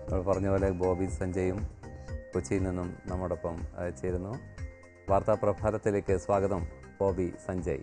നമ്മൾ പറഞ്ഞ പോലെ ബോബി സഞ്ജയും കൊച്ചിയിൽ നിന്നും നമ്മോടൊപ്പം ആ, ചേരുന്നു വാർത്താ പ്രഭാതത്തിലേക്ക് സ്വാഗതം ബോബി സഞ്ജയ്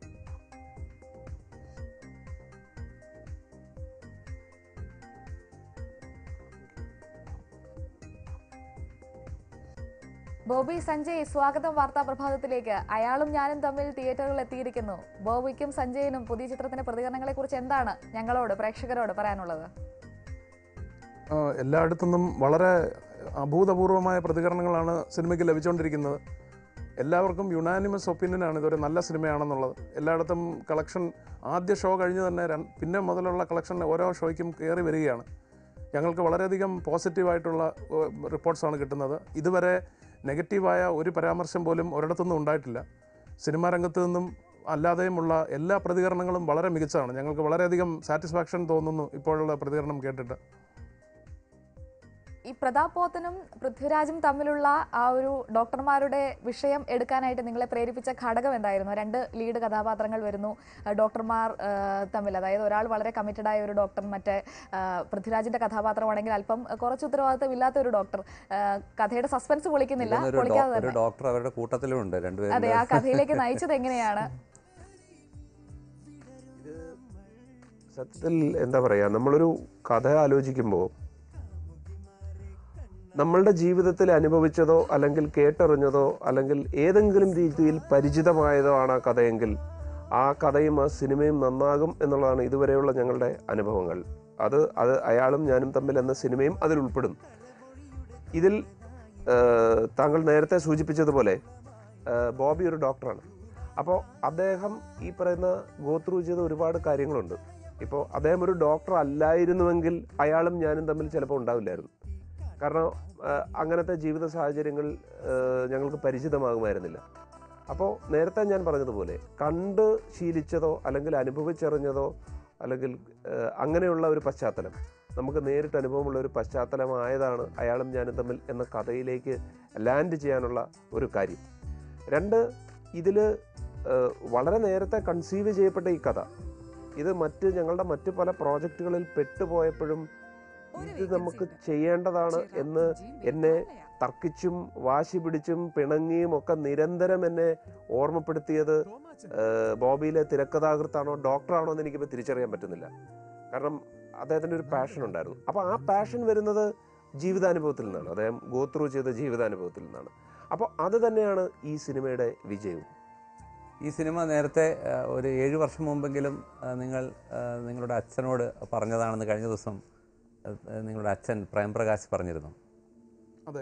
ബോബി സഞ്ജയ് സ്വാഗതം വാർത്താ പ്രഭാതത്തിലേക്ക് അയാളും ഞാനും തമ്മിൽ തിയേറ്ററുകളിൽ എത്തിയിരിക്കുന്നു ബോബിക്കും സഞ്ജയിനും പുതിയ ചിത്രത്തിന്റെ പ്രതികരണങ്ങളെ കുറിച്ച് എന്താണ് ഞങ്ങളോട് പ്രേക്ഷകരോട് പറയാനുള്ളത് ആ, എല്ലായിടത്തുനിന്നും വളരെ അഭൂതപൂർവമായ പ്രതികരണങ്ങളാണ് സിനിമയ്ക്ക് ലഭിച്ചുകൊണ്ടിരിക്കുന്നത് എല്ലാവർക്കും യുണാനിമസ് ഒപ്പീനിയനാണ് ഇതൊരു നല്ല സിനിമയാണെന്നുള്ളത് എല്ലായിടത്തും കളക്ഷൻ ആദ്യ ഷോ കഴിഞ്ഞ് തന്നെ രൺ- പിന്നെ മുതലുള്ള കളക്ഷൻ ഓരോ ഷോയ്ക്കും കയറി വരികയാണ് ഞങ്ങൾക്ക് വളരെയധികം പോസിറ്റീവായിട്ടുള്ള റിപ്പോർട്ട്സാണ് കിട്ടുന്നത് ഇതുവരെ നെഗറ്റീവായ ഒരു പരാമർശം പോലും ഒരിടത്തുനിന്നും ഉണ്ടായിട്ടില്ല സിനിമാ രംഗത്ത് നിന്നും അല്ലാതെയുമുള്ള എല്ലാ പ്രതികരണങ്ങളും വളരെ മികച്ചതാണ് ഞങ്ങൾക്ക് വളരെയധികം സാറ്റിസ്ഫാക്ഷൻ തോന്നുന്നു ഇപ്പോഴുള്ള പ്രതികരണം കേട്ടിട്ട് ഈ പ്രതാപ് പോത്തനും പൃഥ്വിരാജും തമ്മിലുള്ള ആ ഒരു ഡോക്ടർമാരുടെ വിഷയം എടുക്കാനായിട്ട് നിങ്ങളെ പ്രേരിപ്പിച്ച ഘടകം എന്തായിരുന്നു രണ്ട് ലീഡ് കഥാപാത്രങ്ങൾ വരുന്നു ആ, ഡോക്ടർമാർ ആ, തമ്മിൽ അതായത് ഒരാൾ വളരെ കമ്മിറ്റഡ് ആയ ഒരു ഡോക്ടർ മറ്റേ ആ, പൃഥ്വിരാജിന്റെ കഥാപാത്രമാണെങ്കിൽ അല്പം കുറച്ച് ഉത്തരവാദിത്തം ഇല്ലാത്ത ഒരു ഡോക്ടർ ആ, കഥയുടെ സസ്പെൻസ് പൊളിക്കുന്നില്ല ഇതൊന്നൊരു ഡോ- പൊളിക്കാതെ ഒരു തന്നെ ഡോക്ടർ അവരുടെ കൂട്ടത്തിലുമുണ്ട് അതെ രണ്ടുപേരും ആ കഥയിലേക്ക് നയിച്ചത് എങ്ങനെയാണ് സത്യത്തിൽ എന്താ പറയുക നമ്മളൊരു കഥ ആലോചിക്കുമ്പോൾ നമ്മളുടെ ജീവിതത്തിൽ അനുഭവിച്ചതോ അല്ലെങ്കിൽ കേട്ടറിഞ്ഞതോ അല്ലെങ്കിൽ ഏതെങ്കിലും രീതിയിൽ പരിചിതമായതോ ആണ് ആ കഥയെങ്കിൽ ആ കഥയും ആ സിനിമയും നന്നാകും എന്നുള്ളതാണ് ഇതുവരെയുള്ള ഞങ്ങളുടെ അനുഭവങ്ങൾ അത് അത് അയാളും ഞാനും തമ്മിൽ എന്ന സിനിമയും അതിൽ ഉൾപ്പെടും ഇതിൽ ഏഹ്, താങ്കൾ നേരത്തെ സൂചിപ്പിച്ചതുപോലെ ഏഹ്, ബോബി ഒരു ഡോക്ടറാണ് അപ്പോൾ അദ്ദേഹം ഈ പറയുന്ന ഗോത്രൂ ചെയ്ത ഒരുപാട് കാര്യങ്ങളുണ്ട് ഇപ്പോൾ അദ്ദേഹം ഒരു ഡോക്ടർ അല്ലായിരുന്നുവെങ്കിൽ അയാളും ഞാനും തമ്മിൽ ചിലപ്പോൾ ഉണ്ടാവില്ലായിരുന്നു കാരണം ഏഹ്, അങ്ങനത്തെ ജീവിത സാഹചര്യങ്ങൾ ഏഹ്, ഞങ്ങൾക്ക് പരിചിതമാകുമായിരുന്നില്ല അപ്പോൾ നേരത്തെ ഞാൻ പറഞ്ഞതുപോലെ കണ്ട് ശീലിച്ചതോ അല്ലെങ്കിൽ അനുഭവിച്ചറിഞ്ഞതോ അല്ലെങ്കിൽ ഏഹ്, അങ്ങനെയുള്ള ഒരു പശ്ചാത്തലം നമുക്ക് നേരിട്ട് അനുഭവമുള്ള ഒരു പശ്ചാത്തലമായതാണ് അയാളും ഞാനും തമ്മിൽ എന്ന കഥയിലേക്ക് ലാൻഡ് ചെയ്യാനുള്ള ഒരു കാര്യം രണ്ട് ഇതിൽ വളരെ നേരത്തെ കൺസീവ് ചെയ്യപ്പെട്ട ഈ കഥ ഇത് മറ്റ് ഞങ്ങളുടെ മറ്റ് പല പ്രോജക്റ്റുകളിൽ പെട്ടുപോയപ്പോഴും ഇത് നമുക്ക് ചെയ്യേണ്ടതാണ് എന്ന് എന്നെ തർക്കിച്ചും വാശി പിടിച്ചും പിണങ്ങിയും ഒക്കെ നിരന്തരം എന്നെ ഓർമ്മപ്പെടുത്തിയത് ഏഹ്, ബോബിയിലെ തിരക്കഥാകൃത്താണോ ഡോക്ടറാണോ എന്ന് എനിക്കിപ്പോൾ തിരിച്ചറിയാൻ പറ്റുന്നില്ല കാരണം അദ്ദേഹത്തിൻ്റെ ഒരു പാഷൻ ഉണ്ടായിരുന്നു അപ്പോൾ ആ പാഷൻ വരുന്നത് ജീവിതാനുഭവത്തിൽ നിന്നാണ് അദ്ദേഹം ഗോത്രൂ ചെയ്ത ജീവിതാനുഭവത്തിൽ നിന്നാണ് അപ്പോൾ അത് തന്നെയാണ് ഈ സിനിമയുടെ വിജയവും ഈ സിനിമ നേരത്തെ ആ, ഒരു ഏഴ് വർഷം മുമ്പെങ്കിലും ആ, നിങ്ങൾ ആ, നിങ്ങളുടെ അച്ഛനോട് പറഞ്ഞതാണെന്ന് കഴിഞ്ഞ ദിവസം ആ, നിങ്ങളുടെ അച്ഛൻ പ്രേംപ്രകാശ് പറഞ്ഞിരുന്നു അതെ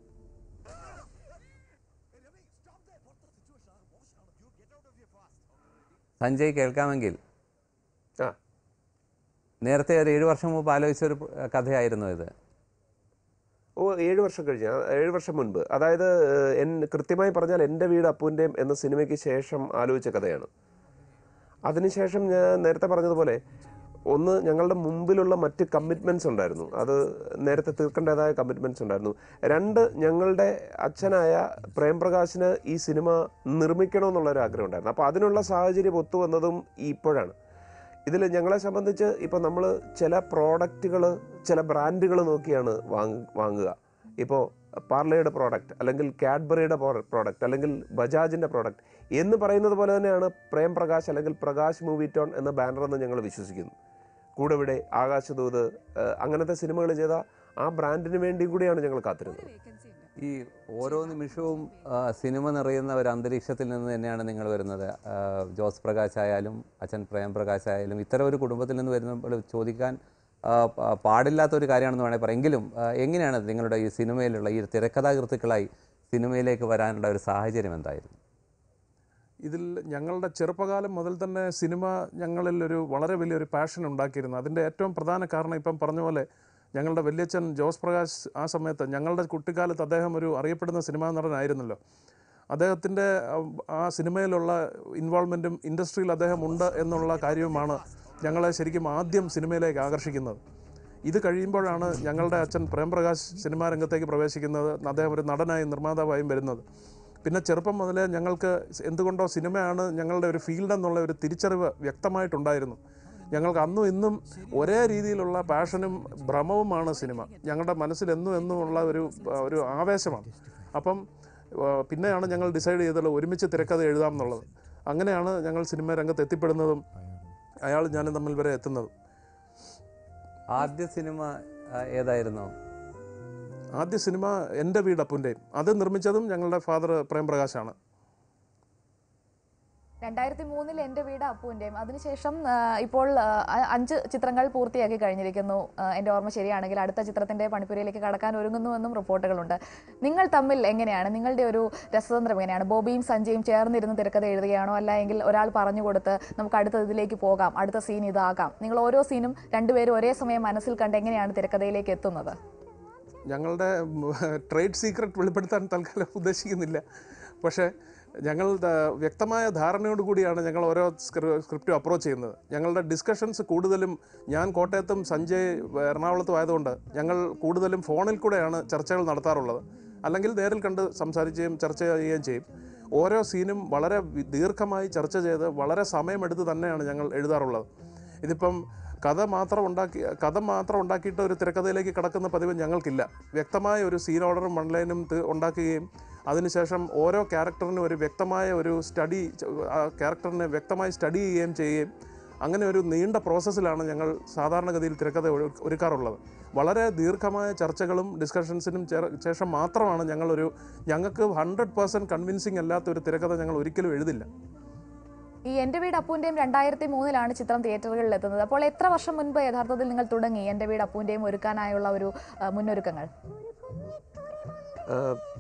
സഞ്ജയ് കേൾക്കാമെങ്കിൽ ആ നേരത്തെ ഒരു ഏഴ് വർഷം മുമ്പ് ആലോചിച്ച ഒരു കഥയായിരുന്നു ഇത് ഓ ഏഴ് വർഷം കഴിഞ്ഞ് ആ, ഏഴ് വർഷം മുൻപ് അതായത് ഏഹ്, എൻ കൃത്യമായി പറഞ്ഞാൽ എൻ്റെ വീട് അപ്പൂൻ്റെയും എന്ന സിനിമയ്ക്ക് ശേഷം ആലോചിച്ച കഥയാണ് അതിനുശേഷം ഞാൻ നേരത്തെ പറഞ്ഞതുപോലെ ഒന്ന് ഞങ്ങളുടെ മുമ്പിലുള്ള മറ്റ് കമ്മിറ്റ്മെൻറ്റ്സ് ഉണ്ടായിരുന്നു അത് നേരത്തെ തീർക്കേണ്ടതായ കമ്മിറ്റ്മെൻറ്റ്സ് ഉണ്ടായിരുന്നു രണ്ട് ഞങ്ങളുടെ അച്ഛനായ പ്രേംപ്രകാശിന് ഈ സിനിമ നിർമ്മിക്കണമെന്നുള്ള ഒരു ആഗ്രഹം ഉണ്ടായിരുന്നു അപ്പോൾ അതിനുള്ള സാഹചര്യം ഒത്തുവന്നതും ഈ ഇപ്പോഴാണ് ഇതിൽ ഞങ്ങളെ സംബന്ധിച്ച് ഇപ്പോൾ നമ്മൾ ചില പ്രോഡക്റ്റുകൾ ചില ബ്രാൻഡുകൾ നോക്കിയാണ് വാങ്ങ വാങ്ങുക ഇപ്പോൾ പാർലയുടെ പ്രോഡക്റ്റ് അല്ലെങ്കിൽ കാഡ്ബറിയുടെ പ്രോഡക്റ്റ് അല്ലെങ്കിൽ ബജാജിൻ്റെ പ്രോഡക്റ്റ് എന്ന് പറയുന്നത് പോലെ തന്നെയാണ് പ്രേം പ്രകാശ് അല്ലെങ്കിൽ പ്രകാശ് മൂവി ടോൺ എന്ന ബാനർ എന്ന് ഞങ്ങൾ വിശ്വസിക്കുന്നു കൂടെ ഇവിടെ ആകാശദൂത് ഏഹ്, അങ്ങനത്തെ സിനിമകൾ ചെയ്ത ആ ബ്രാൻഡിന് വേണ്ടി കൂടിയാണ് ഞങ്ങൾ കാത്തിരുന്നത് ഈ ഓരോ നിമിഷവും ആ, സിനിമ നിറയുന്ന ഒരു അന്തരീക്ഷത്തിൽ നിന്ന് തന്നെയാണ് നിങ്ങൾ വരുന്നത് ആ, ജോസ് പ്രകാശ് ആയാലും അച്ഛൻ പ്രേം പ്രകാശ് ആയാലും ഇത്തരം ഒരു കുടുംബത്തിൽ നിന്ന് വരുമ്പോൾ ചോദിക്കാൻ ആ, പ- പാടില്ലാത്ത ഒരു കാര്യമാണെന്ന് വേണമെങ്കിൽ പറയാം എങ്കിലും ആ, എങ്ങനെയാണ് നിങ്ങളുടെ ഈ സിനിമയിലുള്ള ഈ തിരക്കഥാകൃത്തുക്കളായി സിനിമയിലേക്ക് വരാനുള്ള ഒരു സാഹചര്യം എന്തായിരുന്നു ഇതിൽ ഞങ്ങളുടെ ചെറുപ്പകാലം മുതൽ തന്നെ സിനിമ ഞങ്ങളിൽ ഒരു വളരെ വലിയൊരു പാഷൻ ഉണ്ടാക്കിയിരുന്നു അതിൻ്റെ ഏറ്റവും പ്രധാന കാരണം ഇപ്പം പറഞ്ഞ പോലെ ഞങ്ങളുടെ വല്യച്ഛൻ ജോസ് പ്രകാശ് ആ സമയത്ത് ഞങ്ങളുടെ കുട്ടിക്കാലത്ത് അദ്ദേഹം ഒരു അറിയപ്പെടുന്ന സിനിമാ നടനായിരുന്നല്ലോ അദ്ദേഹത്തിൻ്റെ ആ സിനിമയിലുള്ള ഇൻവോൾവ്മെൻറ്റും ഇൻഡസ്ട്രിയിൽ അദ്ദേഹം ഉണ്ട് എന്നുള്ള കാര്യവുമാണ് ഞങ്ങളെ ശരിക്കും ആദ്യം സിനിമയിലേക്ക് ആകർഷിക്കുന്നത് ഇത് കഴിയുമ്പോഴാണ് ഞങ്ങളുടെ അച്ഛൻ പ്രേംപ്രകാശ് സിനിമാ രംഗത്തേക്ക് പ്രവേശിക്കുന്നത് അദ്ദേഹം ഒരു നടനായും നിർമ്മാതാവായും വരുന്നത് പിന്നെ ചെറുപ്പം മുതലേ ഞങ്ങൾക്ക് എന്തുകൊണ്ടോ സിനിമയാണ് ഞങ്ങളുടെ ഒരു ഫീൽഡ് എന്നുള്ള ഒരു തിരിച്ചറിവ് വ്യക്തമായിട്ടുണ്ടായിരുന്നു ഞങ്ങൾക്ക് അന്നും ഇന്നും ഒരേ രീതിയിലുള്ള പാഷനും ഭ്രമവുമാണ് സിനിമ ഞങ്ങളുടെ മനസ്സിൽ എന്നും എന്നും ഉള്ള ഒരു ഒരു ആവേശമാണ് അപ്പം ആ, പിന്നെയാണ് ഞങ്ങൾ ഡിസൈഡ് ചെയ്തത് ഒരുമിച്ച് തിരക്കഥ എഴുതാം എന്നുള്ളത് അങ്ങനെയാണ് ഞങ്ങൾ സിനിമ രംഗത്ത് എത്തിപ്പെടുന്നതും അയാൾ ഞാനും തമ്മിൽ വരെ എത്തുന്നതും ആദ്യ സിനിമ ആ, ഏതായിരുന്നു ആദ്യ സിനിമ എൻ്റെ വീട് അപ്പുൻ്റെയും അത് നിർമ്മിച്ചതും ഞങ്ങളുടെ ഫാദർ പ്രേംപ്രകാശാണ് രണ്ടായിരത്തി മൂന്നിൽ എൻ്റെ വീട് അപ്പുവിൻ്റെയും അതിനുശേഷം ആ, ഇപ്പോൾ ആ, അ- അഞ്ച് ചിത്രങ്ങൾ പൂർത്തിയാക്കി കഴിഞ്ഞിരിക്കുന്നു ആ, എൻ്റെ ഓർമ്മ ശരിയാണെങ്കിൽ അടുത്ത ചിത്രത്തിൻ്റെ പണിപ്പുരയിലേക്ക് കടക്കാൻ ഒരുങ്ങുന്നുവെന്നും റിപ്പോർട്ടുകളുണ്ട് നിങ്ങൾ തമ്മിൽ എങ്ങനെയാണ് നിങ്ങളുടെ ഒരു രസതന്ത്രം എങ്ങനെയാണ് ബോബിയും സഞ്ജയും ചേർന്നിരുന്ന് തിരക്കഥ എഴുതുകയാണോ അല്ല എങ്കിൽ ഒരാൾ പറഞ്ഞു കൊടുത്ത് നമുക്ക് അടുത്ത ഇതിലേക്ക് പോകാം അടുത്ത സീൻ ഇതാകാം നിങ്ങൾ ഓരോ സീനും രണ്ടുപേരും ഒരേ സമയം മനസ്സിൽ കണ്ട് എങ്ങനെയാണ് തിരക്കഥയിലേക്ക് എത്തുന്നത് ഞങ്ങളുടെ ട്രേഡ് സീക്രട്ട് വെളിപ്പെടുത്താൻ തൽക്കാലം ഉദ്ദേശിക്കുന്നില്ല പക്ഷേ ഞങ്ങൾ ദ- വ്യക്തമായ ധാരണയോട് കൂടിയാണ് ഞങ്ങൾ ഓരോ സ്ക്രി- സ്ക്രിപ്റ്റും അപ്രോച്ച് ചെയ്യുന്നത് ഞങ്ങളുടെ ഡിസ്കഷൻസ് കൂടുതലും ഞാൻ കോട്ടയത്തും സഞ്ജയ് എറണാകുളത്തും ആയതുകൊണ്ട് ഞങ്ങൾ കൂടുതലും ഫോണിൽ കൂടെയാണ് ചർച്ചകൾ നടത്താറുള്ളത് അല്ലെങ്കിൽ നേരിൽ കണ്ട് സംസാരിക്കുകയും ചർച്ച ചെയ്യുകയും ചെയ്യും ഓരോ സീനും വളരെ വി- ദീർഘമായി ചർച്ച ചെയ്ത് വളരെ സമയമെടുത്ത് തന്നെയാണ് ഞങ്ങൾ എഴുതാറുള്ളത് ഇതിപ്പം കഥ മാത്രം ഉണ്ടാക്കി കഥ മാത്രം ഉണ്ടാക്കിയിട്ട് ഒരു തിരക്കഥയിലേക്ക് കടക്കുന്ന പതിവ് ഞങ്ങൾക്കില്ല വ്യക്തമായ ഒരു സീൻ ഓർഡറും വൺലൈനും ഉണ്ടാക്കുകയും അതിനുശേഷം ഓരോ ക്യാരക്ടറിനും ഒരു വ്യക്തമായ ഒരു സ്റ്റഡി ആ ക്യാരക്ടറിനെ വ്യക്തമായി സ്റ്റഡി ചെയ്യുകയും ചെയ്യുകയും അങ്ങനെ ഒരു നീണ്ട പ്രോസസ്സിലാണ് ഞങ്ങൾ സാധാരണഗതിയിൽ തിരക്കഥ ഒരു- ഒരുക്കാറുള്ളത് വളരെ ദീർഘമായ ചർച്ചകളും ഡിസ്കഷൻസിനും ചേ- ശേഷം മാത്രമാണ് ഞങ്ങളൊരു ഞങ്ങൾക്ക് ഹൺഡ്രഡ് പേഴ്സൻറ്റ് കൺവിൻസിങ് അല്ലാത്ത ഒരു തിരക്കഥ ഞങ്ങൾ ഒരിക്കലും എഴുതില്ല ഈ എൻ്റെ വീട് അപ്പൂൻ്റെയും രണ്ടായിരത്തി മൂന്നിലാണ് ചിത്രം തിയേറ്ററുകളിൽ എത്തുന്നത് അപ്പോൾ എത്ര വർഷം മുൻപ് യഥാർത്ഥത്തിൽ നിങ്ങൾ തുടങ്ങി എൻ്റെ വീട് അപ്പൂൻ്റെയും ഒരുക്കാനായുള്ള ഒരു ആ, മുന്നൊരുക്കങ്ങൾ ആ,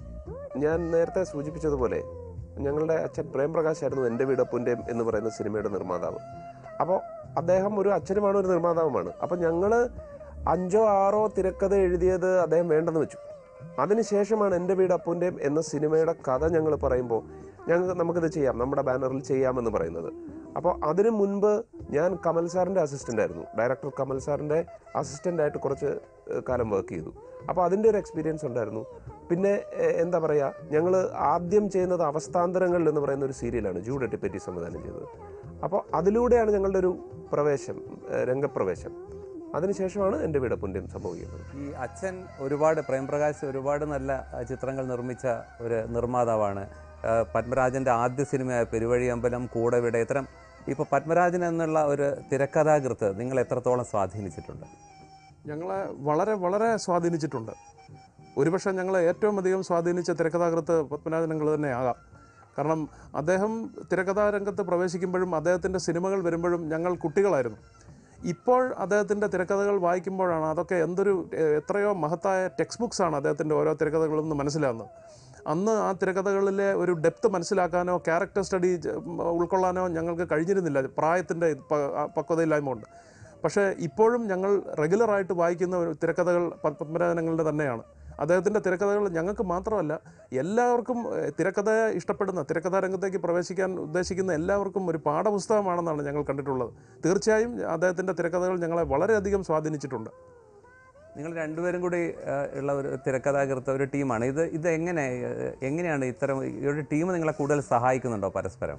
ഞാൻ നേരത്തെ സൂചിപ്പിച്ചതുപോലെ ഞങ്ങളുടെ അച്ഛൻ പ്രേംപ്രകാശ് ആയിരുന്നു എൻ്റെ വീടപ്പുൻ്റെയും എന്ന് പറയുന്ന സിനിമയുടെ നിർമ്മാതാവ് അപ്പോൾ അദ്ദേഹം ഒരു അച്ഛനുമാണ് ഒരു നിർമ്മാതാവുമാണ് അപ്പോൾ ഞങ്ങൾ അഞ്ചോ ആറോ തിരക്കഥ എഴുതിയത് അദ്ദേഹം വേണ്ടെന്ന് വെച്ചു അതിനുശേഷമാണ് എൻ്റെ വീട് അപ്പൂൻ്റെയും എന്ന സിനിമയുടെ കഥ ഞങ്ങൾ പറയുമ്പോൾ ഞങ്ങൾക്ക് നമുക്കിത് ചെയ്യാം നമ്മുടെ ബാനറിൽ ചെയ്യാമെന്ന് പറയുന്നത് അപ്പോൾ അതിനു മുൻപ് ഞാൻ കമൽ സാറിൻ്റെ അസിസ്റ്റൻ്റ് ആയിരുന്നു ഡയറക്ടർ കമൽ സാറിൻ്റെ അസിസ്റ്റൻ്റായിട്ട് കുറച്ച് ഏഹ്, കാലം വർക്ക് ചെയ്തു അപ്പോൾ അതിൻ്റെ ഒരു എക്സ്പീരിയൻസ് ഉണ്ടായിരുന്നു പിന്നെ ഏഹ്, എന്താ പറയുക ഞങ്ങൾ ആദ്യം ചെയ്യുന്നത് അവസ്ഥാന്തരങ്ങളിൽ എന്ന് പറയുന്ന ഒരു സീരിയലാണ് ജൂഡ് എട്ടിപ്പറ്റി സംവിധാനം ചെയ്തത് അപ്പോൾ അതിലൂടെയാണ് ഞങ്ങളുടെ ഒരു പ്രവേശം ഏഹ്, രംഗപ്രവേശം അതിനുശേഷമാണ് എൻ്റെ വീടപ്പുൻ്റെയും സംഭവിക്കുന്നത് ഈ അച്ഛൻ ഒരുപാട് പ്രേംപ്രകാശ് ഒരുപാട് നല്ല ആ, ചിത്രങ്ങൾ നിർമ്മിച്ച ഒരു നിർമ്മാതാവാണ് ആ, പത്മരാജൻ്റെ ആദ്യ സിനിമയായ പെരുവഴി അമ്പലം കൂടവിടെ ഇത്തരം ഇപ്പോൾ പത്മരാജൻ എന്നുള്ള ഒരു തിരക്കഥാകൃത്ത് നിങ്ങൾ എത്രത്തോളം സ്വാധീനിച്ചിട്ടുണ്ട് ഞങ്ങളെ വളരെ വളരെ സ്വാധീനിച്ചിട്ടുണ്ട് ഒരുപക്ഷെ ഞങ്ങളെ ഏറ്റവും അധികം സ്വാധീനിച്ച തിരക്കഥാകൃത്ത് പത്മനാഭനങ്ങൾ തന്നെ ആകാം കാരണം അദ്ദേഹം തിരക്കഥാ രംഗത്ത് പ്രവേശിക്കുമ്പോഴും അദ്ദേഹത്തിൻ്റെ സിനിമകൾ വരുമ്പോഴും ഞങ്ങൾ കുട്ടികളായിരുന്നു ഇപ്പോൾ അദ്ദേഹത്തിൻ്റെ തിരക്കഥകൾ വായിക്കുമ്പോഴാണ് അതൊക്കെ എന്തൊരു എ- എത്രയോ മഹത്തായ ടെക്സ്റ്റ് ബുക്സാണ് അദ്ദേഹത്തിൻ്റെ ഓരോ തിരക്കഥകളും എന്ന് മനസ്സിലാകുന്നത് അന്ന് ആ തിരക്കഥകളിലെ ഒരു ഡെപ്ത് മനസ്സിലാക്കാനോ ക്യാരക്ടർ സ്റ്റഡി ചെ- ഉൾക്കൊള്ളാനോ ഞങ്ങൾക്ക് കഴിഞ്ഞിരുന്നില്ല പ്രായത്തിൻ്റെ പ- ആ പക്വതയില്ലായ്മ കൊണ്ട് പക്ഷേ ഇപ്പോഴും ഞങ്ങൾ റെഗുലറായിട്ട് വായിക്കുന്ന ഒരു തിരക്കഥകൾ പ- പത്മനാഭനങ്ങളുടെ തന്നെയാണ് അദ്ദേഹത്തിൻ്റെ തിരക്കഥകൾ ഞങ്ങൾക്ക് മാത്രമല്ല എല്ലാവർക്കും ഏഹ്, തിരക്കഥയെ ഇഷ്ടപ്പെടുന്ന തിരക്കഥാ രംഗത്തേക്ക് പ്രവേശിക്കാൻ ഉദ്ദേശിക്കുന്ന എല്ലാവർക്കും ഒരു പാഠപുസ്തകമാണെന്നാണ് ഞങ്ങൾ കണ്ടിട്ടുള്ളത് തീർച്ചയായും അദ്ദേഹത്തിൻ്റെ തിരക്കഥകൾ ഞങ്ങളെ വളരെയധികം സ്വാധീനിച്ചിട്ടുണ്ട് നിങ്ങൾ രണ്ടുപേരും കൂടി ആ, ഉള്ള ഒരു തിരക്കഥാകൃത്ത് ഒരു ടീമാണ് ഇത് ഇത് എങ്ങനെ ആ, എങ്ങനെയാണ് ഇത്തരം ഈ ഒരു ടീം നിങ്ങളെ കൂടുതൽ സഹായിക്കുന്നുണ്ടോ പരസ്പരം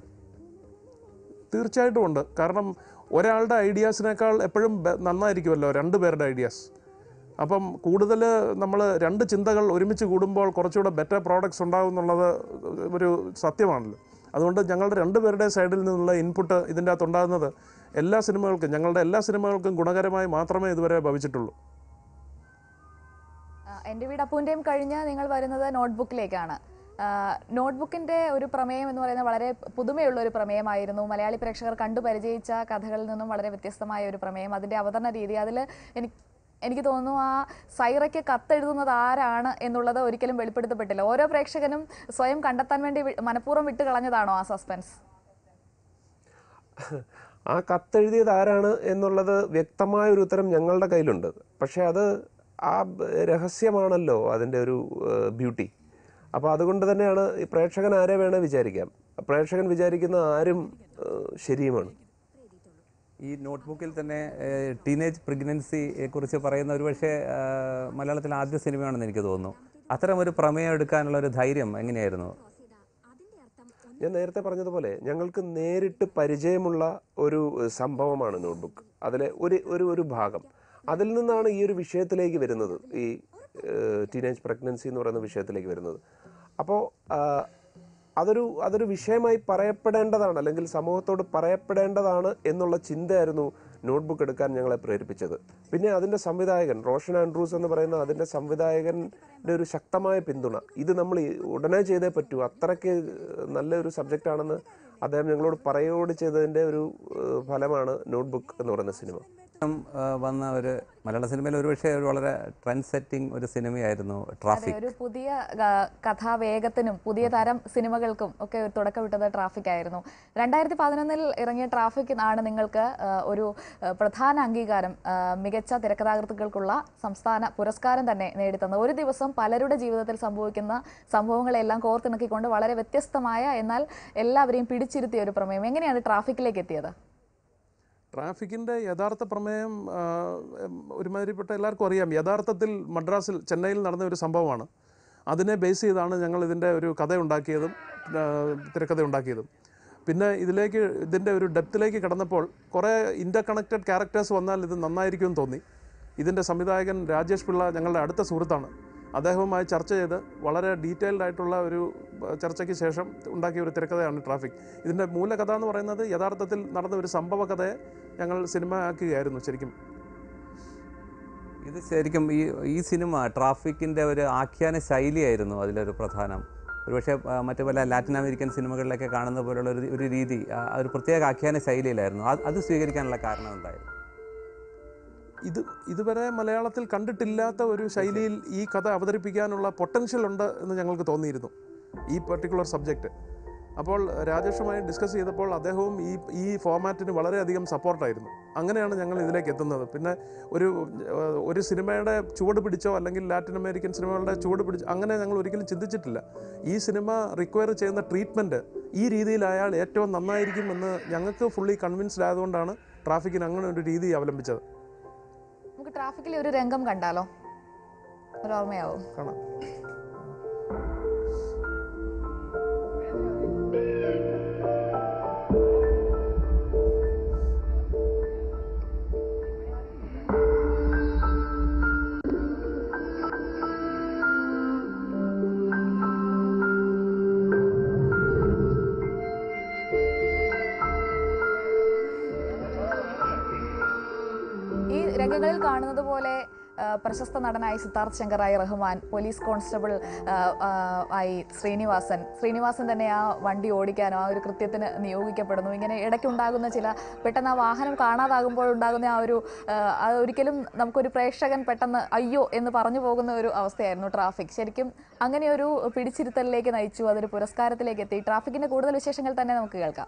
തീർച്ചയായിട്ടും ഉണ്ട് കാരണം ഒരാളുടെ ഐഡിയാസിനേക്കാൾ എപ്പോഴും ബെ- നന്നായിരിക്കുമല്ലോ രണ്ട് പേരുടെ ഐഡിയാസ് അപ്പം കൂടുതൽ നമ്മൾ രണ്ട് ചിന്തകൾ ഒരുമിച്ച് കൂടുമ്പോൾ കുറച്ചുകൂടെ ബെറ്റർ പ്രോഡക്ട്സ് ഉണ്ടാകും എന്നുള്ളത് ഒരു സത്യമാണല്ലോ അതുകൊണ്ട് ഞങ്ങളുടെ രണ്ടുപേരുടെ സൈഡിൽ നിന്നുള്ള ഇൻപുട്ട് ഇതിൻ്റെ അകത്ത് ഉണ്ടാകുന്നത് എല്ലാ സിനിമകൾക്കും ഞങ്ങളുടെ എല്ലാ സിനിമകൾക്കും ഗുണകരമായി മാത്രമേ ഇതുവരെ ഭവിച്ചിട്ടുള്ളൂ ആ, എൻ്റെ വീട് അപ്പൂൻ്റെയും കഴിഞ്ഞ് നിങ്ങൾ വരുന്നത് നോട്ട്ബുക്കിലേക്കാണ് നോട്ട്ബുക്കിൻ്റെ ഒരു പ്രമേയം എന്ന് പറയുന്നത് വളരെ പുതുമയുള്ള ഒരു പ്രമേയമായിരുന്നു മലയാളി പ്രേക്ഷകർ കണ്ടു പരിചയിച്ച കഥകളിൽ നിന്നും വളരെ വ്യത്യസ്തമായ ഒരു പ്രമേയം അതിൻ്റെ അവതരണ രീതി അതിൽ എനിക്ക് എനിക്ക് തോന്നുന്നു ആ സൈറയ്ക്ക് കത്തെഴുതുന്നത് ആരാണ് എന്നുള്ളത് ഒരിക്കലും വെളിപ്പെടുത്തപ്പെട്ടില്ല ഓരോ പ്രേക്ഷകനും സ്വയം കണ്ടെത്താൻ വേണ്ടി വി- മനഃപൂർവ്വം വിട്ട് കളഞ്ഞതാണോ ആ സസ്പെൻസ് ആ കത്തെഴുതിയത് ആരാണ് എന്നുള്ളത് വ്യക്തമായ ഒരു ഉത്തരം ഞങ്ങളുടെ കയ്യിലുണ്ട് പക്ഷേ അത് ആ ബ- രഹസ്യമാണല്ലോ അതിൻ്റെ ഒരു ബ്യൂട്ടി അപ്പോൾ അതുകൊണ്ട് തന്നെയാണ് ഈ പ്രേക്ഷകൻ ആരെ വേണേൽ വിചാരിക്കാം പ്രേക്ഷകൻ വിചാരിക്കുന്ന ആരും ഏഹ്, ശരിയുമാണ് ഈ നോട്ട്ബുക്കിൽ തന്നെ ടീനേജ് പ്രഗ്നൻസിയെ കുറിച്ച് പറയുന്ന ഒരുപക്ഷെ ആ, മലയാളത്തിലെ ആദ്യ സിനിമയാണെന്ന് എനിക്ക് തോന്നുന്നു അത്തരം ഒരു പ്രമേയം എടുക്കാനുള്ള ഒരു ധൈര്യം എങ്ങനെയായിരുന്നു ഞാൻ നേരത്തെ പറഞ്ഞതുപോലെ ഞങ്ങൾക്ക് നേരിട്ട് പരിചയമുള്ള ഒരു ഏഹ്, സംഭവമാണ് നോട്ട്ബുക്ക് അതിലെ ഒരു ഒരു ഒരു ഭാഗം അതിൽ നിന്നാണ് ഈ ഒരു വിഷയത്തിലേക്ക് വരുന്നത് ഈ ടീനേജ് പ്രഗ്നൻസി എന്ന് പറയുന്ന വിഷയത്തിലേക്ക് വരുന്നത് അപ്പോൾ അതൊരു അതൊരു വിഷയമായി പറയപ്പെടേണ്ടതാണ് അല്ലെങ്കിൽ സമൂഹത്തോട് പറയപ്പെടേണ്ടതാണ് എന്നുള്ള ചിന്തയായിരുന്നു നോട്ട്ബുക്ക് എടുക്കാൻ ഞങ്ങളെ പ്രേരിപ്പിച്ചത് പിന്നെ അതിൻ്റെ സംവിധായകൻ റോഷൻ ആൻഡ്രൂസ് എന്ന് പറയുന്ന അതിൻ്റെ സംവിധായകൻ്റെ ഒരു ശക്തമായ പിന്തുണ ഇത് നമ്മൾ ഈ ഉടനെ ചെയ്തേ പറ്റൂ അത്രയ്ക്ക് നല്ലൊരു സബ്ജക്റ്റ് ആണെന്ന് അദ്ദേഹം ഞങ്ങളോട് പറയുകയോട് ചെയ്തതിൻ്റെ ഒരു ഏഹ്, ഫലമാണ് നോട്ട്ബുക്ക് എന്ന് പറയുന്ന സിനിമ ഉം, ആ, വന്ന ഒരു മലയാള സിനിമയിൽ ഒരുപക്ഷെ ഒരു വളരെ ട്രെൻഡ് സെറ്റിംഗ് ഒരു സിനിമയായിരുന്നു അതെ ട്രാഫിക് ഒരു പുതിയ ആ, കഥാവേഗത്തിനും പുതിയ തരം സിനിമകൾക്കും ഒക്കെ ഒരു തുടക്കമിട്ടത് ട്രാഫിക് ആയിരുന്നു രണ്ടായിരത്തി പതിനൊന്നിൽ ഇറങ്ങിയ ട്രാഫിക് ആണ് നിങ്ങൾക്ക് ആ, ഒരു ആ, പ്രധാന അംഗീകാരം ആ, മികച്ച തിരക്കഥാകൃത്തുക്കൾക്കുള്ള സംസ്ഥാന പുരസ്കാരം തന്നെ നേടിത്തന്നത് ഒരു ദിവസം പലരുടെ ജീവിതത്തിൽ സംഭവിക്കുന്ന സംഭവങ്ങളെല്ലാം കോർത്തിണക്കിക്കൊണ്ട് വളരെ വ്യത്യസ്തമായ എന്നാൽ എല്ലാവരെയും പിടിച്ചിരുത്തിയ ഒരു പ്രമേയം എങ്ങനെയാണ് ട്രാഫിക്കിലേക്ക് എത്തിയത് ട്രാഫിക്കിൻ്റെ യഥാർത്ഥ പ്രമേയം ആ, ഉം, ഒരുമാതിരിപ്പെട്ട എല്ലാവർക്കും അറിയാം യഥാർത്ഥത്തിൽ മദ്രാസിൽ ചെന്നൈയിൽ നടന്ന ഒരു സംഭവമാണ് അതിനെ ബേസ് ചെയ്താണ് ഞങ്ങൾ ഇതിൻ്റെ ഒരു കഥ ഉണ്ടാക്കിയതും ആ, തിരക്കഥ ഉണ്ടാക്കിയതും പിന്നെ ഇതിലേക്ക് ഇതിൻ്റെ ഒരു ഡെപ്തിലേക്ക് കടന്നപ്പോൾ കുറേ ഇൻ്റർ കണക്റ്റഡ് ക്യാരക്ടേഴ്സ് വന്നാൽ ഇത് നന്നായിരിക്കുമെന്ന് തോന്നി ഇതിൻ്റെ സംവിധായകൻ രാജേഷ് പിള്ള ഞങ്ങളുടെ അടുത്ത സുഹൃത്താണ് അദ്ദേഹവുമായി ചർച്ച ചെയ്ത് വളരെ ഡീറ്റെയിൽഡ് ആയിട്ടുള്ള ഒരു ആ, ചർച്ചയ്ക്ക് ശേഷം ഉണ്ടാക്കിയ ഒരു തിരക്കഥയാണ് ട്രാഫിക് ഇതിൻ്റെ മൂലകഥ എന്ന് പറയുന്നത് യഥാർത്ഥത്തിൽ നടന്ന ഒരു സംഭവ കഥയെ ഞങ്ങൾ സിനിമ ആക്കുകയായിരുന്നു ശരിക്കും ഇത് ശരിക്കും ഈ ഈ സിനിമ ട്രാഫിക്കിൻ്റെ ഒരു ആഖ്യാന ശൈലിയായിരുന്നു അതിലൊരു പ്രധാനം ഒരുപക്ഷെ ആ, മറ്റു പല ലാറ്റിൻ അമേരിക്കൻ സിനിമകളിലൊക്കെ കാണുന്ന പോലുള്ള ഒരു ഒരു രീതി ആ, ഒരു പ്രത്യേക ആഖ്യാന ശൈലിയിലായിരുന്നു അത് അത് സ്വീകരിക്കാനുള്ള കാരണം എന്തായിരുന്നു ഇത് ഇതുവരെ മലയാളത്തിൽ കണ്ടിട്ടില്ലാത്ത ഒരു ശൈലിയിൽ ഈ കഥ അവതരിപ്പിക്കാനുള്ള പൊട്ടൻഷ്യൽ ഉണ്ട് എന്ന് ഞങ്ങൾക്ക് തോന്നിയിരുന്നു ഈ പെർട്ടിക്കുലർ സബ്ജക്റ്റ് അപ്പോൾ രാജേഷുമായി ഡിസ്കസ് ചെയ്തപ്പോൾ അദ്ദേഹവും ഈ ഈ ഫോമാറ്റിന് വളരെയധികം സപ്പോർട്ടായിരുന്നു അങ്ങനെയാണ് ഞങ്ങൾ ഇതിലേക്ക് എത്തുന്നത് പിന്നെ ഒരു ഏഹ്, ഒരു സിനിമയുടെ ചുവട് പിടിച്ചോ അല്ലെങ്കിൽ ലാറ്റിൻ അമേരിക്കൻ സിനിമകളുടെ ചുവട് പിടിച്ചോ അങ്ങനെ ഞങ്ങൾ ഒരിക്കലും ചിന്തിച്ചിട്ടില്ല ഈ സിനിമ റിക്വയർ ചെയ്യുന്ന ട്രീറ്റ്മെൻറ്റ് ഈ രീതിയിലായാൽ ഏറ്റവും നന്നായിരിക്കും എന്ന് ഞങ്ങൾക്ക് ഫുള്ളി കൺവിൻസ്ഡ് ആയതുകൊണ്ടാണ് ട്രാഫിക്കിന് അങ്ങനെ ഒരു രീതി അവലംബിച്ചത് നമുക്ക് ട്രാഫിക്കിലെ ഒരു രംഗം കണ്ടാലോ ഒരു ഓർമ്മയാവും കാണാം ഈ രംഗങ്ങളിൽ കാണുന്നത് പോലെ ആ, പ്രശസ്ത നടനായി സിദ്ധാർത്ഥ് ശങ്കറായി റഹ്മാൻ പോലീസ് കോൺസ്റ്റബിൾ ആ, ആ, ആയി ശ്രീനിവാസൻ ശ്രീനിവാസൻ തന്നെ ആ വണ്ടി ഓടിക്കാനോ ആ ഒരു കൃത്യത്തിന് നിയോഗിക്കപ്പെടുന്നു ഇങ്ങനെ ഇടയ്ക്കുണ്ടാകുന്ന ചില പെട്ടെന്ന് ആ വാഹനം കാണാതാകുമ്പോൾ ഉണ്ടാകുന്ന ആ ഒരു ആ, അത് ഒരിക്കലും നമുക്കൊരു പ്രേക്ഷകൻ പെട്ടെന്ന് അയ്യോ എന്ന് പറഞ്ഞു പോകുന്ന ഒരു അവസ്ഥയായിരുന്നു ട്രാഫിക് ശരിക്കും അങ്ങനെ ഒരു പിടിച്ചിരുത്തലിലേക്ക് നയിച്ചു അതൊരു പുരസ്കാരത്തിലേക്ക് എത്തി ട്രാഫിക്കിന്റെ കൂടുതൽ വിശേഷങ്ങൾ തന്നെ നമുക്ക് കേൾക്കാം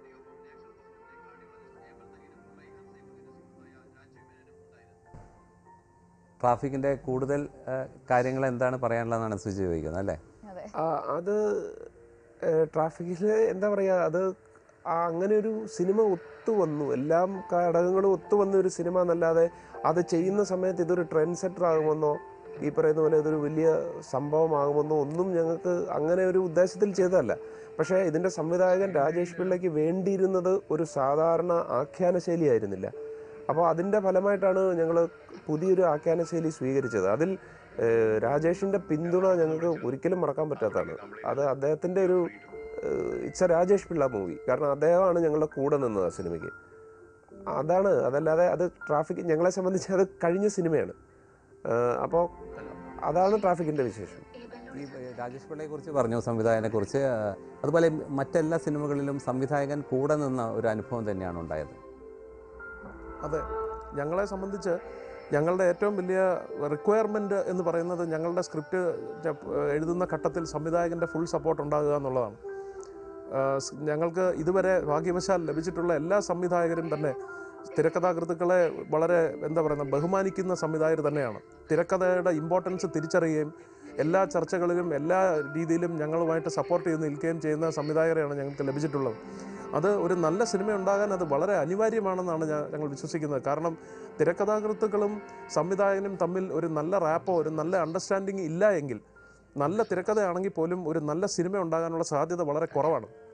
ട്രാഫിക്കിൻ്റെ കൂടുതൽ ആ, കാര്യങ്ങൾ എന്താണ് പറയാനുള്ളതെന്നാണ് സുജി ചോദിക്കുന്നത് അല്ലേ അതെ ആ, അത് ട്രാഫിക്കിൽ എന്താ പറയുക അത് ആ അങ്ങനെ ഒരു സിനിമ ഒത്തു വന്നു എല്ലാം ഘടകങ്ങളും ഒത്തു വന്ന ഒരു സിനിമ എന്നല്ലാതെ അത് ചെയ്യുന്ന സമയത്ത് ഇതൊരു ട്രെൻഡ് സെറ്റർ ആകുമെന്നോ ഈ പറയുന്ന പോലെ ഇതൊരു വലിയ സംഭവമാകുമെന്നോ ഒന്നും ഞങ്ങൾക്ക് അങ്ങനെ ഒരു ഉദ്ദേശത്തിൽ ചെയ്തതല്ല പക്ഷേ ഇതിൻ്റെ സംവിധായകൻ രാജേഷ് പിള്ളയ്ക്ക് വേണ്ടിയിരുന്നത് ഒരു സാധാരണ ആഖ്യാന ശൈലിയായിരുന്നില്ല അപ്പോൾ അതിൻ്റെ ഫലമായിട്ടാണ് ഞങ്ങൾ പുതിയൊരു ആഖ്യാന ശൈലി സ്വീകരിച്ചത് അതിൽ ഏഹ്, രാജേഷിൻ്റെ പിന്തുണ ഞങ്ങൾക്ക് ഒരിക്കലും മറക്കാൻ പറ്റാത്തതാണ് അത് അദ്ദേഹത്തിൻ്റെ ഒരു it's a Rajesh Pillai movie കാരണം അദ്ദേഹമാണ് ഞങ്ങളുടെ കൂടെ നിന്നത് ആ സിനിമയ്ക്ക് അതാണ് അതല്ലാതെ അത് ട്രാഫിക് ഞങ്ങളെ സംബന്ധിച്ച് അത് കഴിഞ്ഞ സിനിമയാണ് അപ്പോൾ അതാണ് ട്രാഫിക്കിൻ്റെ വിശേഷം ഈ രാജേഷ് പിള്ളയെ കുറിച്ച് പറഞ്ഞു സംവിധായകനെ കുറിച്ച് അതുപോലെ മറ്റെല്ലാ സിനിമകളിലും സംവിധായകൻ കൂടെ നിന്ന ഒരു അനുഭവം തന്നെയാണ് ഉണ്ടായത് അതെ ഞങ്ങളെ സംബന്ധിച്ച് ഞങ്ങളുടെ ഏറ്റവും വലിയ റിക്വയർമെൻറ്റ് എന്ന് പറയുന്നത് ഞങ്ങളുടെ സ്ക്രിപ്റ്റ് എഴുതുന്ന ഘട്ടത്തിൽ സംവിധായകൻ്റെ ഫുൾ സപ്പോർട്ട് ഉണ്ടാകുക എന്നുള്ളതാണ് ആ, സ് ഞങ്ങൾക്ക് ഇതുവരെ ഭാഗ്യവശാൽ ലഭിച്ചിട്ടുള്ള എല്ലാ സംവിധായകരും തന്നെ തിരക്കഥാകൃത്തുക്കളെ വളരെ എന്താ പറയുക ബഹുമാനിക്കുന്ന സംവിധായകർ തന്നെയാണ് തിരക്കഥയുടെ ഇമ്പോർട്ടൻസ് തിരിച്ചറിയുകയും എല്ലാ ചർച്ചകളിലും എല്ലാ രീതിയിലും ഞങ്ങളുമായിട്ട് സപ്പോർട്ട് ചെയ്ത് നിൽക്കുകയും ചെയ്യുന്ന സംവിധായകരെയാണ് ഞങ്ങൾക്ക് ലഭിച്ചിട്ടുള്ളത് അത് ഒരു നല്ല സിനിമ ഉണ്ടാകാൻ അത് വളരെ അനിവാര്യമാണെന്നാണ് ഞാൻ ഞങ്ങൾ വിശ്വസിക്കുന്നത് കാരണം തിരക്കഥാകൃത്തുക്കളും സംവിധായകനും തമ്മിൽ ഒരു നല്ല റാപ്പോ ഒരു നല്ല അണ്ടർസ്റ്റാൻഡിങ് ഇല്ല എങ്കിൽ നല്ല തിരക്കഥയാണെങ്കിൽ പോലും ഒരു നല്ല സിനിമ ഉണ്ടാകാനുള്ള സാധ്യത വളരെ കുറവാണ്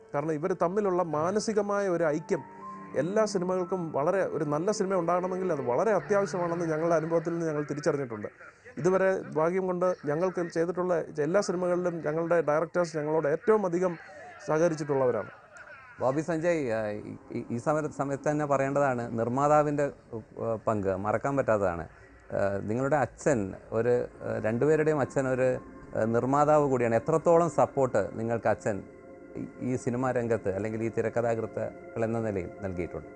കാരണം ഇവർ തമ്മിലുള്ള മാനസികമായ ഒരു ഐക്യം എല്ലാ സിനിമകൾക്കും വളരെ ഒരു നല്ല സിനിമ ഉണ്ടാകണമെങ്കിൽ അത് വളരെ അത്യാവശ്യമാണെന്ന് ഞങ്ങളുടെ അനുഭവത്തിൽ നിന്ന് ഞങ്ങൾ തിരിച്ചറിഞ്ഞിട്ടുണ്ട് ഇതുവരെ ഭാഗ്യം കൊണ്ട് ഞങ്ങൾക്ക് ചെയ്തിട്ടുള്ള എല്ലാ സിനിമകളിലും ഞങ്ങളുടെ ഡയറക്ടേഴ്സ് ഞങ്ങളോട് ഏറ്റവും അധികം സഹകരിച്ചിട്ടുള്ളവരാണ് ബോബി സഞ്ജയ് ആ, ഈ- ഈ- ഈ സമയ സമയത്ത് തന്നെ പറയേണ്ടതാണ് നിർമ്മാതാവിൻ്റെ ആ, പങ്ക് മറക്കാൻ പറ്റാത്തതാണ് ആ, നിങ്ങളുടെ അച്ഛൻ ഒരു ആ, രണ്ടുപേരുടെയും അച്ഛൻ ഒരു ആ, നിർമ്മാതാവ് കൂടിയാണ് എത്രത്തോളം സപ്പോർട്ട് നിങ്ങൾക്ക് അച്ഛൻ ഈ- ഈ സിനിമാ രംഗത്ത് അല്ലെങ്കിൽ ഈ തിരക്കഥാകൃത്തുക്കൾ എന്ന നിലയിൽ നൽകിയിട്ടുണ്ട്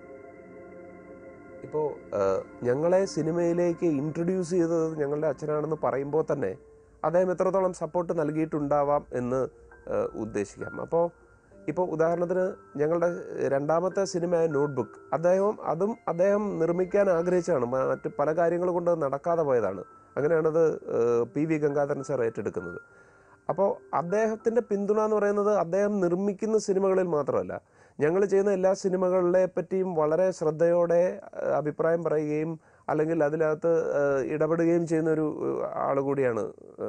ഇപ്പോൾ ഞങ്ങളെ സിനിമയിലേക്ക് ഇൻട്രൊഡ്യൂസ് ചെയ്തത് ഞങ്ങളുടെ അച്ഛനാണെന്ന് പറയുമ്പോൾ തന്നെ അദ്ദേഹം എത്രത്തോളം സപ്പോർട്ട് നൽകിയിട്ടുണ്ടാവാം എന്ന് ആ, ഉദ്ദേശിക്കാം അപ്പോൾ ഇപ്പോൾ ഉദാഹരണത്തിന് ഞങ്ങളുടെ രണ്ടാമത്തെ സിനിമയായ നോട്ട്ബുക്ക് അദ്ദേഹം അതും അദ്ദേഹം നിർമ്മിക്കാൻ ആഗ്രഹിച്ചതാണ് മ- മറ്റ് പല കാര്യങ്ങൾ കൊണ്ട് അത് നടക്കാതെ പോയതാണ് അങ്ങനെയാണത് ആ, പി വി ഗംഗാധരൻ സാർ ഏറ്റെടുക്കുന്നത് അപ്പോൾ അദ്ദേഹത്തിൻ്റെ പിന്തുണ എന്ന് പറയുന്നത് അദ്ദേഹം നിർമ്മിക്കുന്ന സിനിമകളിൽ മാത്രമല്ല ഞങ്ങൾ ചെയ്യുന്ന എല്ലാ സിനിമകളെ പറ്റിയും വളരെ ശ്രദ്ധയോടെ ആ, അഭിപ്രായം പറയുകയും അല്ലെങ്കിൽ അതിനകത്ത് ആ, ഇടപെടുകയും ചെയ്യുന്ന ഒരു ആൾ കൂടിയാണ് ആ,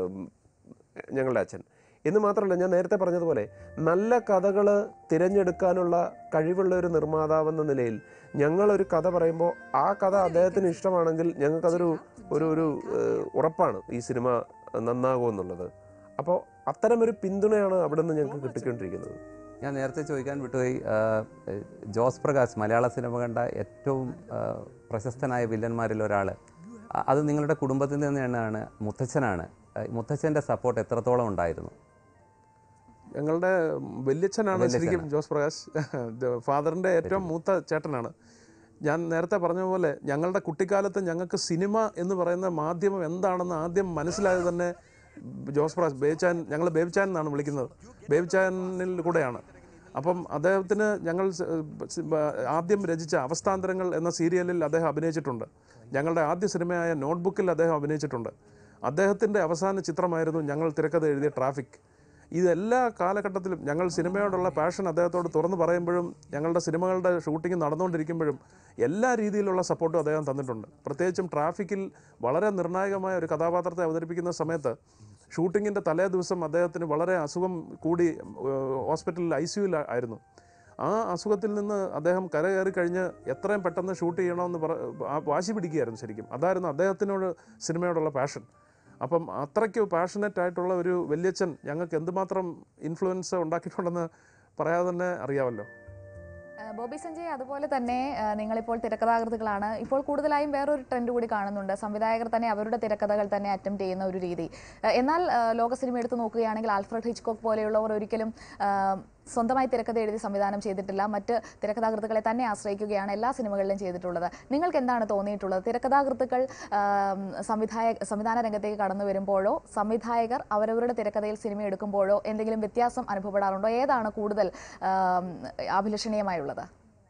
ഞങ്ങളുടെ അച്ഛൻ എന്ന് മാത്രമല്ല ഞാൻ നേരത്തെ പറഞ്ഞതുപോലെ നല്ല കഥകൾ തിരഞ്ഞെടുക്കാനുള്ള കഴിവുള്ള ഒരു നിർമ്മാതാവെന്ന നിലയിൽ ഞങ്ങളൊരു കഥ പറയുമ്പോൾ ആ കഥ അദ്ദേഹത്തിന് ഇഷ്ടമാണെങ്കിൽ ഞങ്ങൾക്കതൊരു ഒരു ഒരു ഏഹ്, ഉറപ്പാണ് ഈ സിനിമ നന്നാകുമെന്നുള്ളത് അപ്പോൾ അത്തരമൊരു പിന്തുണയാണ് അവിടെ നിന്ന് ഞങ്ങൾക്ക് കിട്ടിക്കൊണ്ടിരിക്കുന്നത് ഞാൻ നേരത്തെ ചോദിക്കാൻ വിട്ടുപോയി ആ, ജോസ് പ്രകാശ് മലയാള സിനിമ കണ്ട ഏറ്റവും ആ, പ്രശസ്തനായ വില്ലന്മാരിൽ ഒരാൾ അത് നിങ്ങളുടെ കുടുംബത്തിൽ നിന്ന് തന്നെയാണ് മുത്തച്ഛനാണ് ആ, മുത്തച്ഛൻ്റെ സപ്പോർട്ട് എത്രത്തോളം ഉണ്ടായിരുന്നു ഞങ്ങളുടെ വല്യച്ഛനാണ് ശരിക്കും ജോസ് പ്രകാശ് ഫാദറിൻ്റെ ഏറ്റവും മൂത്ത ചേട്ടനാണ് ഞാൻ നേരത്തെ പറഞ്ഞ പോലെ ഞങ്ങളുടെ കുട്ടിക്കാലത്ത് ഞങ്ങൾക്ക് സിനിമ എന്ന് പറയുന്ന മാധ്യമം എന്താണെന്ന് ആദ്യം മനസ്സിലായത് തന്നെ ജോസ് പ്രകാശ് ബേബിച്ചാൻ ഞങ്ങൾ ബേബിച്ചാൻ എന്നാണ് വിളിക്കുന്നത് ബേബിച്ചാനിൽ കൂടെയാണ് അപ്പം അദ്ദേഹത്തിന് ഞങ്ങൾ സ- സ- ബ- ആദ്യം രചിച്ച അവസ്ഥാന്തരങ്ങൾ എന്ന സീരിയലിൽ അദ്ദേഹം അഭിനയിച്ചിട്ടുണ്ട് ഞങ്ങളുടെ ആദ്യ സിനിമയായ നോട്ട്ബുക്കിൽ അദ്ദേഹം അഭിനയിച്ചിട്ടുണ്ട് അദ്ദേഹത്തിൻ്റെ അവസാന ചിത്രമായിരുന്നു ഞങ്ങൾ തിരക്കഥ എഴുതിയ ട്രാഫിക് ഇതെല്ലാ കാലഘട്ടത്തിലും ഞങ്ങൾ സിനിമയോടുള്ള പാഷൻ അദ്ദേഹത്തോട് തുറന്നു പറയുമ്പോഴും ഞങ്ങളുടെ സിനിമകളുടെ ഷൂട്ടിംഗ് നടന്നുകൊണ്ടിരിക്കുമ്പോഴും എല്ലാ രീതിയിലുള്ള സപ്പോർട്ടും അദ്ദേഹം തന്നിട്ടുണ്ട് പ്രത്യേകിച്ചും ട്രാഫിക്കിൽ വളരെ നിർണായകമായ ഒരു കഥാപാത്രത്തെ അവതരിപ്പിക്കുന്ന സമയത്ത് ഷൂട്ടിങ്ങിൻ്റെ തലേ ദിവസം അദ്ദേഹത്തിന് വളരെ അസുഖം കൂടി ഏഹ്, ഹോസ്പിറ്റലിൽ ഐ സിയുയിൽ ആയിരുന്നു ആ അസുഖത്തിൽ നിന്ന് അദ്ദേഹം കരകയറി കഴിഞ്ഞ് എത്രയും പെട്ടെന്ന് ഷൂട്ട് ചെയ്യണമെന്ന് പറ ആ വാശി പിടിക്കുകയായിരുന്നു ശരിക്കും അതായിരുന്നു അദ്ദേഹത്തിനോട് സിനിമയോടുള്ള പാഷൻ അപ്പം അത്രയ്ക്ക് പാഷനറ്റ് ആയിട്ടുള്ള ഒരു വല്യച്ഛൻ ഞങ്ങൾക്ക് എന്തുമാത്രം ഇൻഫ്ലുവൻസ് ഉണ്ടാക്കിയിട്ടുണ്ടെന്ന് പറയാതെ തന്നെ അറിയാമല്ലോ ആ, ബോബി സഞ്ജയ് അതുപോലെ തന്നെ ആ, നിങ്ങളിപ്പോൾ തിരക്കഥാകൃത്തുക്കളാണ് ഇപ്പോൾ കൂടുതലായും വേറൊരു ട്രെൻഡ് കൂടി കാണുന്നുണ്ട് സംവിധായകർ തന്നെ അവരുടെ തിരക്കഥകൾ തന്നെ അറ്റംപ്റ്റ് ചെയ്യുന്ന ഒരു രീതി ആ, എന്നാൽ ആ, ലോക സിനിമ എടുത്ത് നോക്കുകയാണെങ്കിൽ ആൽഫ്രഡ് ഹിച്ച്കോക്ക് പോലെയുള്ളവർ ഒരിക്കലും ആ, സ്വന്തമായി തിരക്കഥ എഴുതി സംവിധാനം ചെയ്തിട്ടില്ല മറ്റ് തിരക്കഥാകൃത്തുക്കളെ തന്നെ ആശ്രയിക്കുകയാണ് എല്ലാ സിനിമകളിലും ചെയ്തിട്ടുള്ളത് നിങ്ങൾക്ക് എന്താണ് തോന്നിയിട്ടുള്ളത് തിരക്കഥാകൃത്തുക്കൾ ആ, സംവിധായ സംവിധാന രംഗത്തേക്ക് കടന്നു വരുമ്പോഴോ സംവിധായകർ അവരവരുടെ തിരക്കഥയിൽ സിനിമ എടുക്കുമ്പോഴോ എന്തെങ്കിലും വ്യത്യാസം അനുഭവപ്പെടാറുണ്ടോ ഏതാണ് കൂടുതൽ ആ, അഭിലഷണീയമായുള്ളത്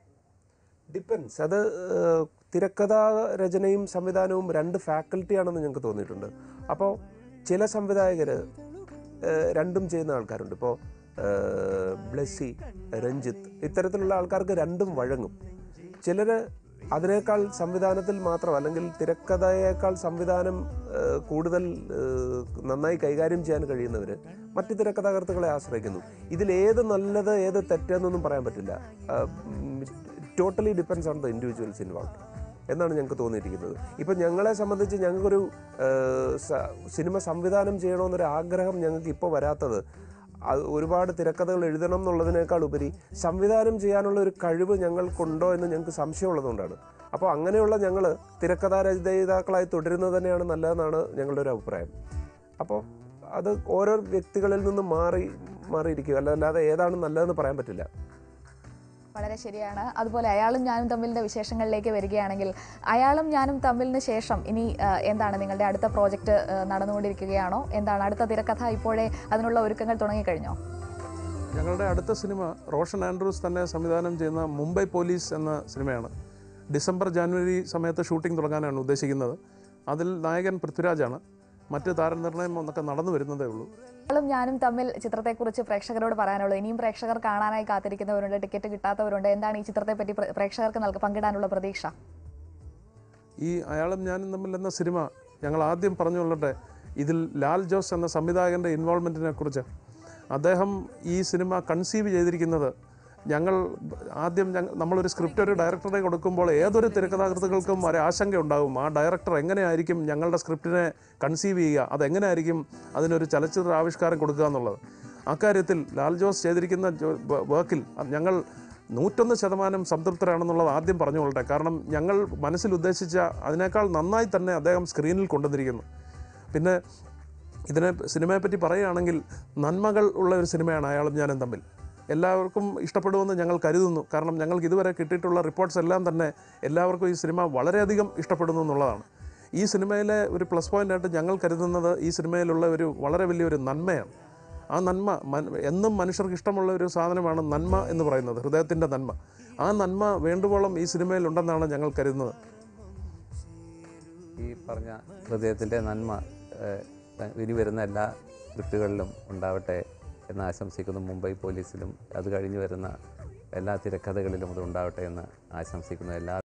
ഡിപ്പെൻസ് അത് ഏഹ്, തിരക്കഥാ രചനയും സംവിധാനവും രണ്ട് ഫാക്കൽറ്റിയാണെന്ന് ഞങ്ങൾക്ക് തോന്നിയിട്ടുണ്ട് അപ്പോൾ ചില സംവിധായകർ രണ്ടും ചെയ്യുന്ന ആൾക്കാരുണ്ട് ഇപ്പോൾ ബ്ലെസ്സി രഞ്ജിത്ത് ഇത്തരത്തിലുള്ള ആൾക്കാർക്ക് രണ്ടും വഴങ്ങും ചിലർ അതിനേക്കാൾ സംവിധാനത്തിൽ മാത്രം അല്ലെങ്കിൽ തിരക്കഥയേക്കാൾ സംവിധാനം ഏഹ്, കൂടുതൽ ഏഹ്, നന്നായി കൈകാര്യം ചെയ്യാൻ കഴിയുന്നവർ മറ്റ് തിരക്കഥാകൃത്തുക്കളെ ആശ്രയിക്കുന്നു ഇതിലേത് നല്ലത് ഏത് തെറ്റെന്നൊന്നും പറയാൻ പറ്റില്ല totally depends on the individuals involve എന്നാണ് ഞങ്ങൾക്ക് തോന്നിയിരിക്കുന്നത് ഇപ്പം ഞങ്ങളെ സംബന്ധിച്ച് ഞങ്ങൾക്കൊരു ഏഹ്, സ- സിനിമ സംവിധാനം ചെയ്യണമെന്നൊരു ആഗ്രഹം ഞങ്ങൾക്ക് ഇപ്പോൾ വരാത്തത് അത് ഒരുപാട് തിരക്കഥകൾ എഴുതണം എന്നുള്ളതിനേക്കാൾ ഉപരി സംവിധാനം ചെയ്യാനുള്ള ഒരു കഴിവ് ഞങ്ങൾക്കുണ്ടോ എന്ന് ഞങ്ങൾക്ക് സംശയമുള്ളതുകൊണ്ടാണ് അപ്പോൾ അങ്ങനെയുള്ള ഞങ്ങൾ തിരക്കഥാ രചയിതാക്കളായി തുടരുന്നത് തന്നെയാണ് നല്ലതെന്നാണ് ഞങ്ങളുടെ ഒരു അഭിപ്രായം അപ്പോൾ അത് ഓരോ വ്യക്തികളിൽ നിന്ന് മാറി മാറിയിരിക്കും അല്ല അല്ലാതെ ഏതാണ് നല്ലതെന്ന് പറയാൻ പറ്റില്ല വളരെ ശരിയാണ് അതുപോലെ അയാളും ഞാനും തമ്മിലിൻ്റെ വിശേഷങ്ങളിലേക്ക് വരികയാണെങ്കിൽ അയാളും ഞാനും തമ്മിലിന് ശേഷം ഇനി ആ, എന്താണ് നിങ്ങളുടെ അടുത്ത പ്രോജക്റ്റ് നടന്നുകൊണ്ടിരിക്കുകയാണോ എന്താണ് അടുത്ത തിരക്കഥ ഇപ്പോഴേ അതിനുള്ള ഒരുക്കങ്ങൾ തുടങ്ങിക്കഴിഞ്ഞോ ഞങ്ങളുടെ അടുത്ത സിനിമ റോഷൻ ആൻഡ്രൂസ് തന്നെ സംവിധാനം ചെയ്യുന്ന മുംബൈ പോലീസ് എന്ന സിനിമയാണ് ഡിസംബർ ജാനുവരി സമയത്ത് ഷൂട്ടിംഗ് തുടങ്ങാനാണ് ഉദ്ദേശിക്കുന്നത് അതിൽ നായകൻ പൃഥ്വിരാജാണ് മറ്റ് താരനിർണയം ഒന്നൊക്കെ നടന്നു വരുന്നതേ ഉള്ളൂ അയാളും ഞാനും തമ്മിൽ ചിത്രത്തെക്കുറിച്ച് പ്രേക്ഷകരോട് പറയാനുള്ളത് ഇനിയും പ്രേക്ഷകർ കാണാനായി കാത്തിരിക്കുന്നവരുണ്ട് ടിക്കറ്റ് കിട്ടാത്തവരുണ്ട് എന്താണ് ഈ ചിത്രത്തെ പറ്റി പ്ര- പ്രേക്ഷകർക്ക് നൽക പങ്കിടാനുള്ള പ്രതീക്ഷ ഈ അയാളും ഞാനും തമ്മിൽ എന്ന സിനിമ ഞങ്ങൾ ആദ്യം പറഞ്ഞുകൊള്ളട്ടെ ഇതിൽ ലാൽ ജോസ് എന്ന സംവിധായകൻ്റെ ഇൻവോൾവ്മെൻറ്റിനെ കുറിച്ച് അദ്ദേഹം ഈ സിനിമ കൺസീവ് ചെയ്തിരിക്കുന്നത് ഞങ്ങൾ ആദ്യം ഞങ്ങൾ നമ്മളൊരു സ്ക്രിപ്റ്റ് ഒരു ഡയറക്ടറെ കൊടുക്കുമ്പോൾ ഏതൊരു തിരക്കഥാകൃത്തുക്കൾക്കും ഒരു ആശങ്ക ഉണ്ടാകും ആ ഡയറക്ടർ എങ്ങനെയായിരിക്കും ഞങ്ങളുടെ സ്ക്രിപ്റ്റിനെ കൺസീവ് ചെയ്യുക അതെങ്ങനെയായിരിക്കും അതിനൊരു ചലച്ചിത്ര ആവിഷ്കാരം കൊടുക്കുക എന്നുള്ളത് അക്കാര്യത്തിൽ ലാൽ ജോസ് ചെയ്തിരിക്കുന്ന ജോ- വ- വർക്കിൽ ഞങ്ങൾ നൂറ്റൊന്ന് ശതമാനം സംതൃപ്തരാണെന്നുള്ളത് ആദ്യം പറഞ്ഞുകൊള്ളട്ടെ കാരണം ഞങ്ങൾ മനസ്സിൽ ഉദ്ദേശിച്ച അതിനേക്കാൾ നന്നായി തന്നെ അദ്ദേഹം സ്ക്രീനിൽ കൊണ്ടുവന്നിരിക്കുന്നു പിന്നെ ഇതിനെ സിനിമയെപ്പറ്റി പറയുകയാണെങ്കിൽ നന്മകൾ ഉള്ള ഒരു സിനിമയാണ് അയാളും ഞാനും തമ്മിൽ എല്ലാവർക്കും ഇഷ്ടപ്പെടുമെന്ന് ഞങ്ങൾ കരുതുന്നു കാരണം ഞങ്ങൾക്ക് ഇതുവരെ കിട്ടിയിട്ടുള്ള റിപ്പോർട്ട്സ് എല്ലാം തന്നെ എല്ലാവർക്കും ഈ സിനിമ വളരെയധികം ഇഷ്ടപ്പെടുന്നു എന്നുള്ളതാണ് ഈ സിനിമയിലെ ഒരു പ്ലസ് പോയിൻ്റായിട്ട് ഞങ്ങൾ കരുതുന്നത് ഈ സിനിമയിലുള്ള ഒരു വളരെ വലിയൊരു നന്മയാണ് ആ നന്മ മൻ- എന്നും മനുഷ്യർക്ക് ഇഷ്ടമുള്ള ഒരു സാധനമാണ് നന്മ എന്ന് പറയുന്നത് ഹൃദയത്തിൻ്റെ നന്മ ആ നന്മ വേണ്ടുവോളം ഈ സിനിമയിൽ ഉണ്ടെന്നാണ് ഞങ്ങൾ കരുതുന്നത് ഈ പറഞ്ഞ ഹൃദയത്തിൻ്റെ നന്മ ഏഹ്, ഇനി വരുന്ന എല്ലാ സ്ക്രിപ്റ്റുകളിലും ഉണ്ടാവട്ടെ എന്ന് ആശംസിക്കുന്നു മുംബൈ പോലീസിലും അത് കഴിഞ്ഞ് വരുന്ന എല്ലാ തിരക്കഥകളിലും അത് ഉണ്ടാവട്ടെ എന്ന് ആശംസിക്കുന്നു എല്ലാ